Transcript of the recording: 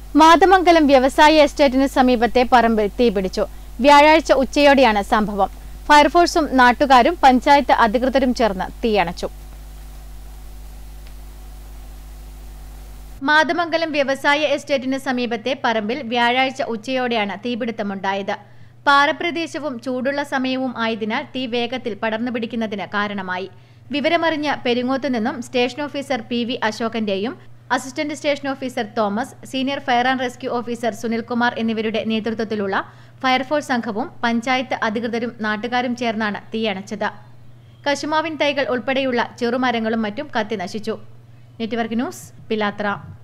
മാതമംഗലം വ്യവസായ എസ്റ്റേറ്റിന് സമീപത്തെ പറമ്പിൽ തീപിടിച്ചു വ്യാഴാഴ്ച ഉച്ചയോടെയാണ് സംഭവം ഫയർഫോഴ്സും നാട്ടുകാരും പഞ്ചായത്ത് അധികൃതരും ചേർന്ന് തീയണച്ചു മാതമംഗലം വ്യവസായ എസ്റ്റേറ്റിന് സമീപത്തെ പറമ്പിൽ വ്യാഴാഴ്ച ഉച്ചയോടെയാണ് തീപിടുത്തമുണ്ടായത് പാറപ്രദേശവും ചൂടുള്ള സമയവും ആയതിനാൽ തീ വേഗത്തിൽ പടർന്നു പിടിക്കുന്നതിന് കാരണമായി വിവരമറിഞ്ഞ പെരിങ്ങോത്തു നിന്നും സ്റ്റേഷൻ ഓഫീസർ പി വി അശോകന്റെയും assistant station officer Thomas senior fire and rescue officer Sunilkumar എന്നിവരുടെ നേതൃത്വത്തിലുള്ള ഫയർഫോഴ്സ് സംഘവും പഞ്ചായത്ത് അധികൃതരും നാട്ടുകാരും ചേർന്നാണ് തീയണച്ചത് കശുമാവിൻ തൈകൾ ഉൾപ്പെടെയുള്ള ചെറുമരങ്ങളും മറ്റും കത്തി നശിച്ചു നെറ്റ്വർക്ക് ന്യൂസ് പിലാത്ര